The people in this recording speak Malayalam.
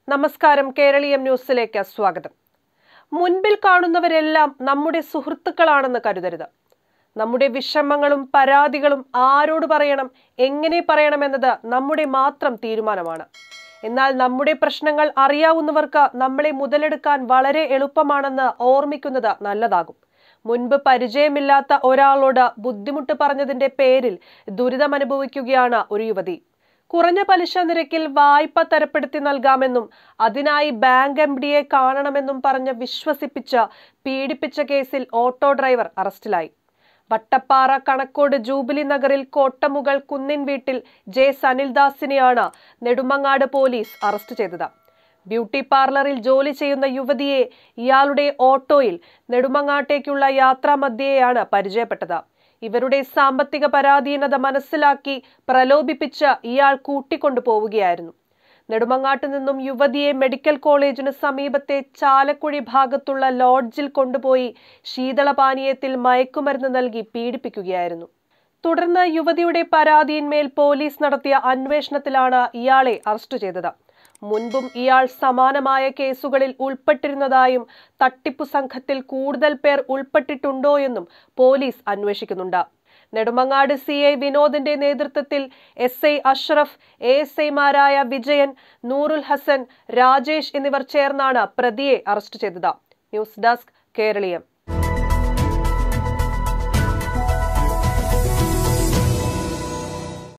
നമസ്കാരം കേരളീയം ന്യൂസിലേക്ക് സ്വാഗതം മുൻപിൽ കാണുന്നവരെല്ലാം നമ്മുടെ സുഹൃത്തുക്കളാണെന്ന് കരുതരുത് നമ്മുടെ വിഷമങ്ങളും പരാതികളും ആരോട് പറയണം എങ്ങനെ പറയണമെന്നത് നമ്മുടെ മാത്രം തീരുമാനമാണ് എന്നാൽ നമ്മുടെ പ്രശ്നങ്ങൾ അറിയാവുന്നവർക്ക് നമ്മളെ മുതലെടുക്കാൻ വളരെ എളുപ്പമാണെന്ന് ഓർമ്മിക്കുന്നത് നല്ലതാകും മുൻപ് പരിചയമില്ലാത്ത ഒരാളോട് ബുദ്ധിമുട്ട് പറഞ്ഞതിന്റെ പേരിൽ ദുരിതമനുഭവിക്കുകയാണ് ഒരു യുവതി കുറഞ്ഞ പലിശ നിരക്കിൽ വായ്പ തരപ്പെടുത്തി നൽകാമെന്നും അതിനായി ബാങ്ക് എം ഡിയെ കാണണമെന്നും പറഞ്ഞ് വിശ്വസിപ്പിച്ച് പീഡിപ്പിച്ച കേസിൽ ഓട്ടോ ഡ്രൈവർ അറസ്റ്റിലായി വട്ടപ്പാറ കണക്കോട് ജൂബിലി നഗറിൽ കോട്ടമുകൾ കുന്നിൻ വീട്ടിൽ ജെ സനിൽദാസിനെയാണ് നെടുമങ്ങാട് പോലീസ് അറസ്റ്റ് ചെയ്തത് ബ്യൂട്ടി പാർലറിൽ ജോലി ചെയ്യുന്ന യുവതിയെ ഇയാളുടെ ഓട്ടോയിൽ നെടുമങ്ങാട്ടേക്കുള്ള യാത്രാമധ്യേയാണ് പരിചയപ്പെട്ടത് ഇവരുടെ സാമ്പത്തിക പരാധീനത മനസ്സിലാക്കി പ്രലോഭിപ്പിച്ച് ഇയാൾ കൂട്ടിക്കൊണ്ടു പോവുകയായിരുന്നു നെടുമങ്ങാട്ട് നിന്നും യുവതിയെ മെഡിക്കൽ കോളേജിന് സമീപത്തെ ചാലക്കുഴി ഭാഗത്തുള്ള ലോഡ്ജിൽ കൊണ്ടുപോയി ശീതളപാനീയത്തിൽ മയക്കുമരുന്ന് നൽകി പീഡിപ്പിക്കുകയായിരുന്നു തുടർന്ന് യുവതിയുടെ പരാതിയിന്മേൽ പോലീസ് നടത്തിയ അന്വേഷണത്തിലാണ് ഇയാളെ അറസ്റ്റ് ചെയ്തത് മുൻപും ഇയാൾ സമാനമായ കേസുകളിൽ ഉൾപ്പെട്ടിരുന്നതായും തട്ടിപ്പു സംഘത്തിൽ കൂടുതൽ പേർ ഉൾപ്പെട്ടിട്ടുണ്ടോ എന്നും പോലീസ് അന്വേഷിക്കുന്നുണ്ട് നെടുമങ്ങാട് സി ഐ വിനോദിന്റെ നേതൃത്വത്തിൽ S I Ashraf A S ഐമാരായ വിജയൻ നൂറുൽ ഹസൻ രാജേഷ് എന്നിവർ ചേർന്നാണ് പ്രതിയെ അറസ്റ്റ് ചെയ്തത് ന്യൂസ് ഡെസ്ക് കേരളീയം